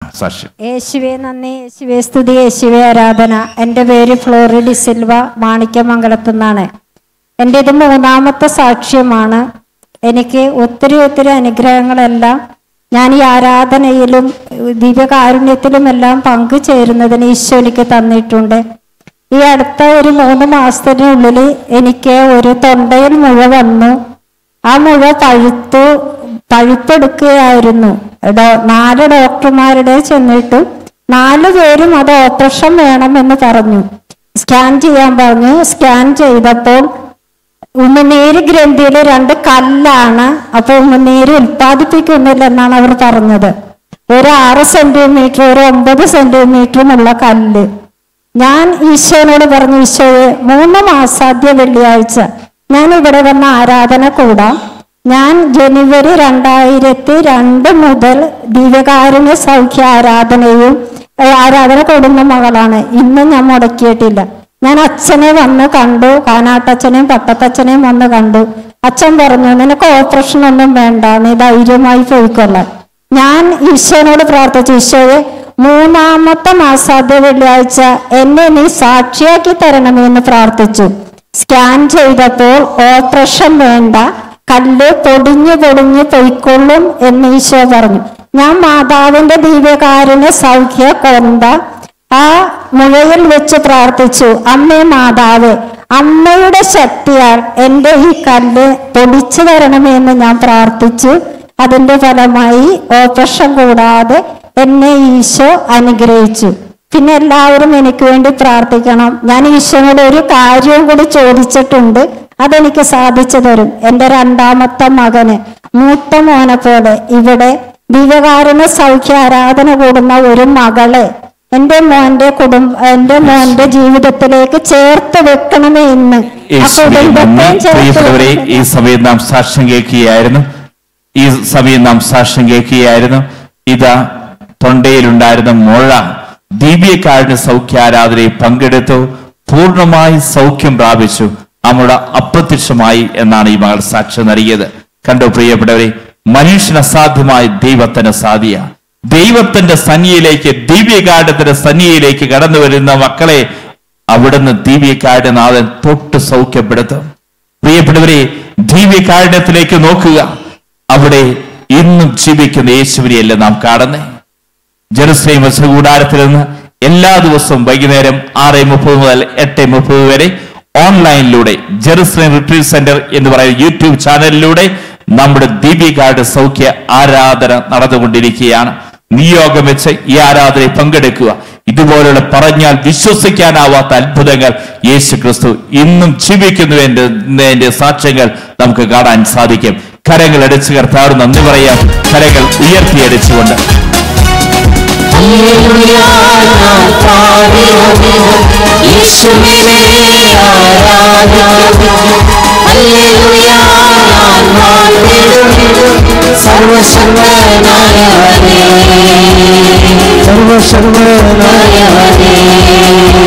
സാക്ഷ്യം യേശുവെ നന്ദി യേശുവെ സ്തുതി യേശുവെ ആരാധന എൻ്റെ പേര് ഫ്ലോറി ഡി സിൽവ മാണിക്യമംഗലത്തു നിന്നാണ് എൻ്റെ ഇത് മൂന്നാമത്തെ സാക്ഷ്യമാണ് എനിക്ക് ഒത്തിരി ഒത്തിരി അനുഗ്രഹങ്ങളെല്ലാം ഞാൻ ഈ ആരാധനയിലും ദിവ്യകാരുണ്യത്തിലും എല്ലാം പങ്കുചേരുന്നതിന് ഈശോ എനിക്ക് തന്നിട്ടുണ്ട് ഈ അടുത്ത ഒരു മൂന്ന് മാസത്തിനുള്ളിൽ എനിക്ക് ഒരു തൊണ്ടയിൽ മുഴ വന്നു ആ മുഴ പഴുത്തു പഴുത്തെടുക്കുകയായിരുന്നു ഡോ- നാല് ഡോക്ടർമാരുടെ ചെന്നിട്ടും നാല് പേരും അത് ഓപ്പറേഷൻ വേണമെന്ന് പറഞ്ഞു സ്കാൻ ചെയ്യാൻ പറഞ്ഞു സ്കാൻ ചെയ്തപ്പോൾ ഉമിനീര് ഗ്രന്ഥിയിൽ രണ്ട് കല്ലാണ് അപ്പൊ ഉമിനീര് ഉൽപ്പാദിപ്പിക്കുന്നില്ല എന്നാണ് അവർ പറഞ്ഞത് ഒരു ആറ് സെന്റിമീറ്റർ ഒരു ഒമ്പത് സെന്റിമീറ്ററുമുള്ള കല്ല് ഞാൻ ഈശോനോട് പറഞ്ഞു ഈശോയെ മൂന്ന് മാസാദ്യ വെള്ളിയാഴ്ച ഞാൻ ഇവിടെ വന്ന ആരാധന കൂടാം ഞാൻ ജനുവരി രണ്ടായിരത്തി രണ്ട് മുതൽ ദിവ്യകാരുണ്യ സൗഖ്യ ആരാധനയും ഏഹ്, ആരാധന കൂടുന്ന മകളാണ് ഇന്നും ഞാൻ മുടക്കിയിട്ടില്ല ഞാൻ അച്ഛനെ വന്ന് കണ്ടു കാനാട്ടച്ഛനെയും പട്ടത്തച്ഛനെയും വന്ന് കണ്ടു അച്ഛൻ പറഞ്ഞു നിനക്ക് ഓപ്പറേഷൻ ഒന്നും വേണ്ട നീ ധൈര്യമായി പോയിക്കൊള്ളാം ഞാൻ ഈശോനോട് പ്രാർത്ഥിച്ചു ഈശോയെ മൂന്നാമത്തെ മാസാദ്യ വെള്ളിയാഴ്ച എന്നെ നീ സാക്ഷിയാക്കി തരണമെന്ന് പ്രാർത്ഥിച്ചു സ്കാൻ ചെയ്തപ്പോൾ ഓപ്പറേഷൻ വേണ്ട കല്ല് പൊടിഞ്ഞു പൊടിഞ്ഞു പൊയ്ക്കൊള്ളും എന്ന് ഈശോ പറഞ്ഞു ഞാൻ മാതാവിന്റെ ദിവ്യകാരുണ്യ സൗഖ്യ കൊണ്ട ആ മുഴയിൽ വെച്ച് പ്രാർത്ഥിച്ചു അമ്മേ മാതാവേ അമ്മയുടെ ശക്തിയാൽ എൻ്റെ ഈ കല്ല് പൊടിച്ചു തരണമെന്ന് ഞാൻ പ്രാർത്ഥിച്ചു അതിന്റെ ഫലമായി ഓപ്പറേഷൻ കൂടാതെ എന്നെ ഈശോ അനുഗ്രഹിച്ചു പിന്നെ എല്ലാവരും എനിക്ക് വേണ്ടി പ്രാർത്ഥിക്കണം ഞാൻ ഈശോനോട് ഒരു കാര്യവും കൂടി ചോദിച്ചിട്ടുണ്ട് അതെനിക്ക് സാധിച്ചു തരും എൻ്റെ രണ്ടാമത്തെ മകന് മൂത്ത മോനെ പോലെ ഇവിടെ ദിവകാരണ സൗഖ്യ ആരാധന കൂടുന്ന ഒരു മകളെ എൻ്റെ മോന്റെ കുടുംബ എൻ്റെ മോന്റെ ജീവിതത്തിലേക്ക് ചേർത്ത് വെക്കണമേ എന്ന് ആ യേശുവേ നന്ദി. കുടുംബത്തെയും ചേർത്ത് പ്രിയപ്പെട്ടവരെ വെക്കണമേ. ഈ സമയം നാം സാക്ഷ്യം കേൾക്കുകയായിരുന്നു ഈ സമയം നാം സാക്ഷ്യം കേൾക്കുകയായിരുന്നു ഇതാ തൊണ്ടയിലുണ്ടായിരുന്ന മുഴ ദീപിയക്കാരുടെ സൗഖ്യാരാധനയിൽ പങ്കെടുത്തു പൂർണ്ണമായി സൗഖ്യം പ്രാപിച്ചു ആ മുഴ അപ്രത്യക്ഷമായി എന്നാണ് ഈ മകൾ സാക്ഷ്യം നൽകിയത് കണ്ടോ പ്രിയപ്പെട്ടവരെ മനുഷ്യന് അസാധ്യമായ ദൈവത്തിന് സാധ്യ ദൈവത്തിന്റെ സന്നിയിലേക്ക് ദിവ്യകാഠത്തിന്റെ സന്നിയിലേക്ക് കടന്നു വരുന്ന മക്കളെ അവിടുന്ന് ദിവ്യക്കാരുടെ നാഥൻ തൊട്ട് സൗഖ്യപ്പെടുത്തും പ്രിയപ്പെട്ടവരെ ദിവ്യകാരുണ്യത്തിലേക്ക് നോക്കുക അവിടെ ഇന്നും ജീവിക്കുന്ന യേശുവിനെയല്ല നാം കാണുന്നേ ജെറുസലേം കൂടാരത്തിൽ നിന്ന് എല്ലാ ദിവസവും വൈകുന്നേരം ആറ് മുപ്പത് മുതൽ എട്ട് മുപ്പത് വരെ ഓൺലൈനിലൂടെ ജെറുസലേം റിട്രീറ്റ് സെന്റർ എന്ന് പറയുന്ന യൂട്യൂബ് ചാനലിലൂടെ നമ്മുടെ ദീപികാരുടെ സൗഖ്യ ആരാധന നടന്നുകൊണ്ടിരിക്കുകയാണ് നിയോഗം വെച്ച് ഈ ആരാധനയിൽ പങ്കെടുക്കുക ഇതുപോലുള്ള പറഞ്ഞാൽ വിശ്വസിക്കാനാവാത്ത അത്ഭുതങ്ങൾ യേശു ക്രിസ്തു ഇന്നും ജീവിക്കുന്നു എന്നതിന്റെ സാക്ഷ്യങ്ങൾ നമുക്ക് കാണാൻ സാധിക്കും കരങ്ങൾ അടിച്ചു കർത്താവ് നന്ദി പറയാം കരങ്ങൾ ഉയർത്തിയടിച്ചുകൊണ്ട് സർവ സർവ